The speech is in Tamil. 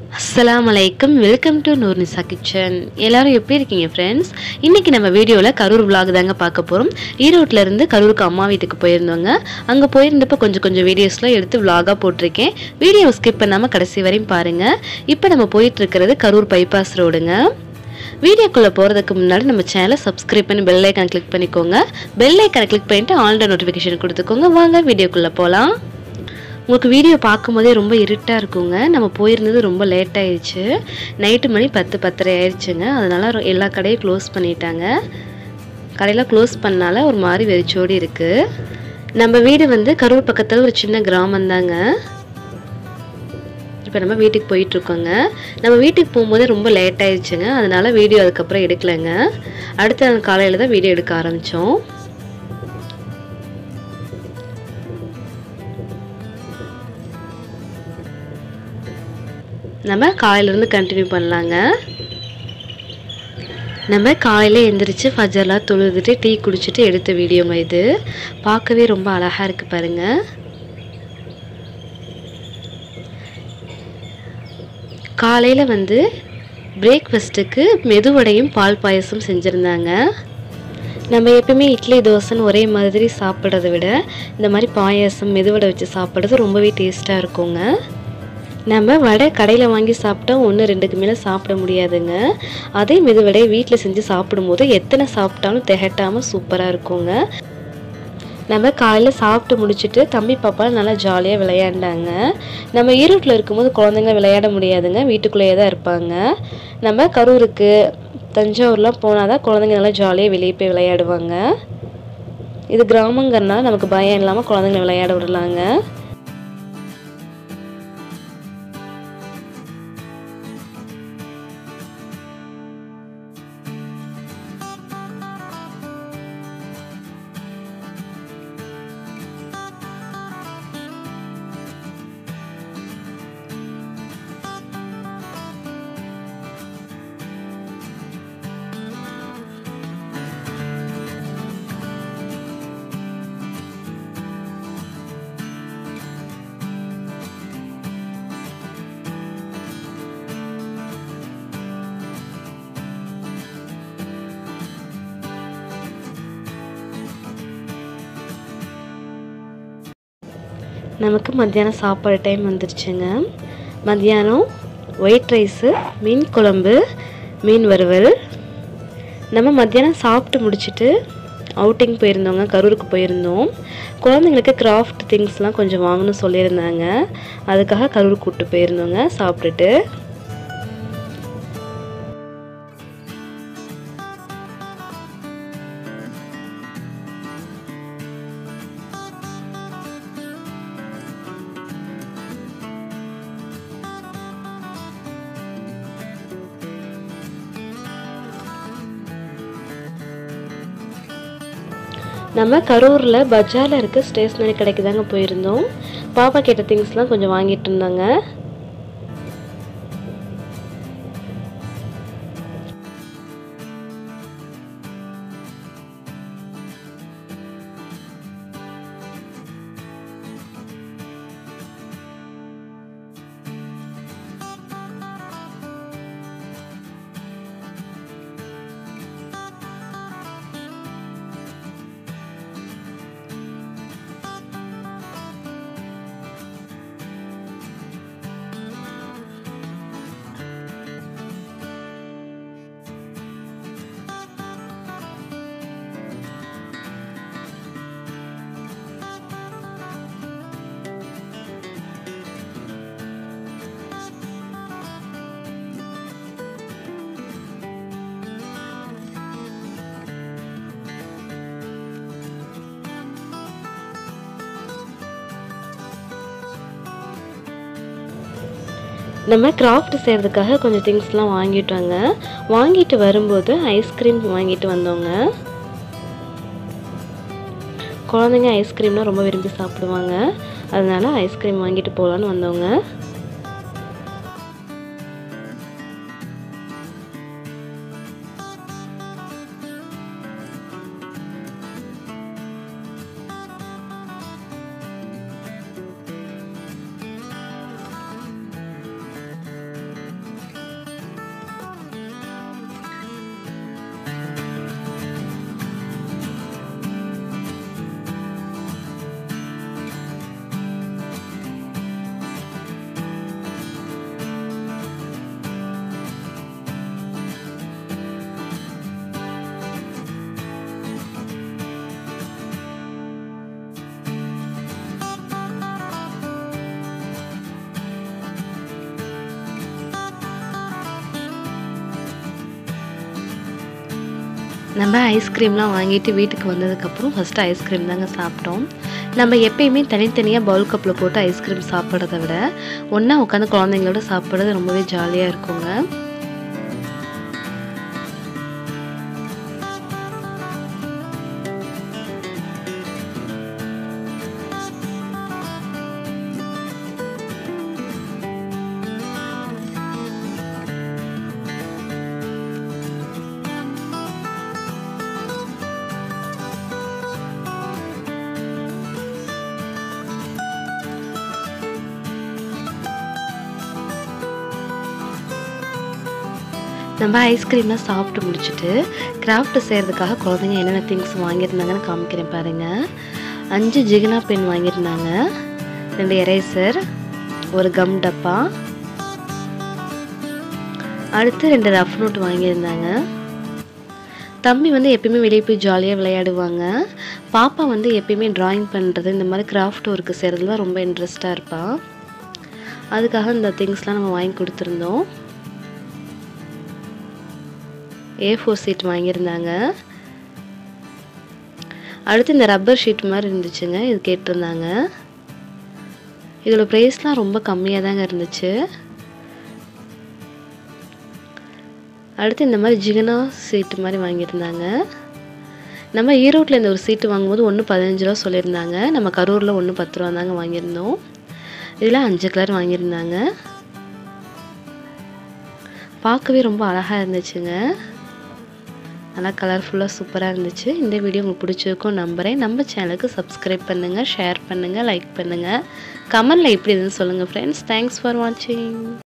அஸ்ஸலாமு அலைக்கும் வெல்கம் டு நூர்னிசா கிச்சன் எல்லாரும் எப்படி இருக்கீங்க ஃப்ரெண்ட்ஸ் இன்னைக்கு நம்ம வீடியோவில் கரூர் vlog தாங்க பார்க்க போகிறோம் ஈரோட்டில் இருந்து கரூருக்கு அம்மா வீட்டுக்கு போயிருந்தோங்க அங்கே போயிருந்தப்போ கொஞ்சம் கொஞ்சம் வீடியோஸ்லாம் எடுத்து vlog-ஆ போட்டிருக்கேன் வீடியோவை ஸ்கிப் பண்ணாமல் கடைசி வரையும் பாருங்கள் இப்போ நம்ம போயிட்டு இருக்கிறது கரூர் பைபாஸ் ரோடுங்க வீடியோக்குள்ளே போகிறதுக்கு முன்னாடி நம்ம சேனலை சப்ஸ்கிரைப் பண்ணி பெல் ஐக்கான் கிளிக் பண்ணிக்கோங்க பெல் ஐக்கானை கிளிக் பண்ணிட்டு ஆன்லைன் நோட்டிஃபிகேஷன் கொடுத்துக்கோங்க வாங்க வீடியோக்குள்ளே போகலாம் உங்களுக்கு வீடியோ பார்க்கும்போதே ரொம்ப இருட்டாக இருக்குங்க நம்ம போயிருந்தது ரொம்ப லேட் ஆயிடுச்சு நைட்டு மணி பத்து பத்தரை ஆயிடுச்சுங்க அதனால ரொ- எல்லா கடையும் க்ளோஸ் பண்ணிட்டாங்க கடையெல்லாம் க்ளோஸ் பண்ணனால ஒரு மாதிரி வெறிச்சோடி இருக்குது நம்ம வீடு வந்து கரூர் பக்கத்தில் ஒரு சின்ன கிராமம் தாங்க இப்போ நம்ம வீட்டுக்கு போயிட்டுருக்கோங்க நம்ம வீட்டுக்கு போகும்போதே ரொம்ப லேட் ஆயிடுச்சுங்க அதனால வீடியோ அதுக்கப்புறம் எடுக்கலைங்க அடுத்த நாள் காலையில் தான் வீடியோ எடுக்க ஆரம்பித்தோம் நம்ம காலையிலேருந்து கண்டினியூ பண்ணலாங்க நம்ம காலையில் எந்திரிச்சு ஃபஜர்லாம் தொழுதுட்டு டீ குடிச்சிட்டு எடுத்த வீடியோங்க இது பார்க்கவே ரொம்ப அழகாக இருக்குது பாருங்க காலையில் வந்து பிரேக்ஃபாஸ்ட்டுக்கு மெதுவடையும் பால் பாயசம் செஞ்சுருந்தாங்க நம்ம எப்பவுமே இட்லி தோசைன்னு ஒரே மாதிரி சாப்பிட்றத விட இந்த மாதிரி பாயாசம் மெதுவடை வச்சு சாப்பிட்றது ரொம்பவே டேஸ்ட்டாக இருக்குங்க நம்ம வடை கடையில் வாங்கி சாப்பிட்டா ஒன்று ரெண்டுக்கு மேலே சாப்பிட முடியாதுங்க அதே மெதுவடையை வீட்டில் செஞ்சு சாப்பிடும்போது எத்தனை சாப்பிட்டாலும் திகட்டாமல் சூப்பராக இருக்குங்க நம்ம காலையில் சாப்பிட்டு முடிச்சுட்டு தம்பி பாப்பா நல்லா ஜாலியாக விளையாண்டாங்க நம்ம ஈரோட்டில் இருக்கும்போது குழந்தைங்க விளையாட முடியாதுங்க வீட்டுக்குள்ளேயே தான் இருப்பாங்க நம்ம கரூருக்கு தஞ்சாவூர்லாம் போனால் தான் குழந்தைங்க நல்லா ஜாலியாக வெளியே போய் விளையாடுவாங்க இது கிராமங்கிறனால நமக்கு பயம் இல்லாமல் குழந்தைங்க விளையாட விடலாங்க நமக்கு மத்தியானம் சாப்பாடு டைம் வந்துருச்சுங்க மத்தியானம் ஒயிட் ரைஸு மீன் குழம்பு மீன் வறுவல் நம்ம மத்தியானம் சாப்பிட்டு முடிச்சுட்டு அவுட்டிங் போயிருந்தோங்க கரூருக்கு போயிருந்தோம் குழந்தைங்களுக்கு கிராஃப்ட் திங்ஸ்லாம் கொஞ்சம் வாங்கணும்னு சொல்லியிருந்தாங்க அதுக்காக கரூர் கூப்பிட்டு போயிருந்தோங்க சாப்பிட்டுட்டு நம்ம கரூரில் பஜாரில் இருக்க ஸ்டேஷ்னரி கடைக்கு தாங்க போயிருந்தோம் பாப்பா கேட்ட திங்ஸ்லாம் கொஞ்சம் வாங்கிட்டு இருந்தாங்க நம்ம கிராஃப்ட் செய்கிறதுக்காக கொஞ்சம் திங்ஸ்லாம் வாங்கிட்டோங்க வாங்கிட்டு வரும்போது ஐஸ்கிரீம் வாங்கிட்டு வந்தோங்க குழந்தைங்க ஐஸ்கிரீம்னா ரொம்ப விரும்பி சாப்பிடுவாங்க அதனால ஐஸ்கிரீம் வாங்கிட்டு போகலான்னு வந்தோங்க நம்ம ஐஸ்கிரீம்லாம் வாங்கிட்டு வீட்டுக்கு வந்ததுக்கப்புறம் ஃபஸ்ட்டு ஐஸ்கிரீம் தாங்க சாப்பிட்டோம் நம்ம எப்பயுமே தனித்தனியாக பவுல் கப்பில் போட்டு ஐஸ்கிரீம் சாப்பிட்றத விட ஒன்றா உட்காந்து குழந்தைங்களோட சாப்பிட்றது ரொம்பவே ஜாலியாக இருக்குங்க நம்ம ஐஸ்கிரீம்லாம் சாப்பிட்டு முடிச்சுட்டு கிராஃப்ட் செய்கிறதுக்காக குழந்தைங்க என்னென்ன திங்ஸ் வாங்கியிருந்தாங்கன்னு காமிக்கிறேன் பாருங்கள் அஞ்சு ஜிகினா பென் வாங்கியிருந்தாங்க ரெண்டு எரேசர் ஒரு கம் டப்பா அடுத்து ரெண்டு ரஃப் நோட் வாங்கியிருந்தாங்க தம்பி வந்து எப்பயுமே வெளியே போய் ஜாலியாக விளையாடுவாங்க பாப்பா வந்து எப்பயுமே ட்ராயிங் பண்ணுறது இந்த மாதிரி கிராஃப்ட் ஒர்க்கு செய்கிறதுல தான் ரொம்ப இன்ட்ரெஸ்ட்டாக இருப்பாள் அதுக்காக இந்த திங்ஸ்லாம் நம்ம வாங்கி கொடுத்துருந்தோம் ஏ ஃபோர் சீட் வாங்கியிருந்தாங்க அடுத்து இந்த ரப்பர் ஷீட் மாதிரி இருந்துச்சுங்க இது கேட்டிருந்தாங்க இதோட ப்ரைஸ்லாம் ரொம்ப கம்மியாக தாங்க இருந்துச்சு அடுத்து இந்த மாதிரி ஜிகனா சீட்டு மாதிரி வாங்கியிருந்தாங்க நம்ம ஈரோட்டில் இந்த ஒரு சீட்டு வாங்கும்போது ஒன்று பதினஞ்சு ரூபா சொல்லியிருந்தாங்க நம்ம கரூரில் ஒன்று பத்து ரூபா தாங்க வாங்கியிருந்தோம் இதில் அஞ்சு கலர் வாங்கியிருந்தாங்க பார்க்கவே ரொம்ப அழகாக இருந்துச்சுங்க நல்லா கலர்ஃபுல்லாக சூப்பராக இருந்துச்சு இந்த வீடியோ உங்களுக்கு பிடிச்சிருக்கும் நம்புகிறேன் நம்ம சேனலுக்கு சப்ஸ்கிரைப் பண்ணுங்கள் ஷேர் பண்ணுங்கள் லைக் பண்ணுங்கள் கமெண்டில் எப்படி இருந்துன்னு சொல்லுங்கள் ஃப்ரெண்ட்ஸ் தேங்க்ஸ் ஃபார் வாட்சிங்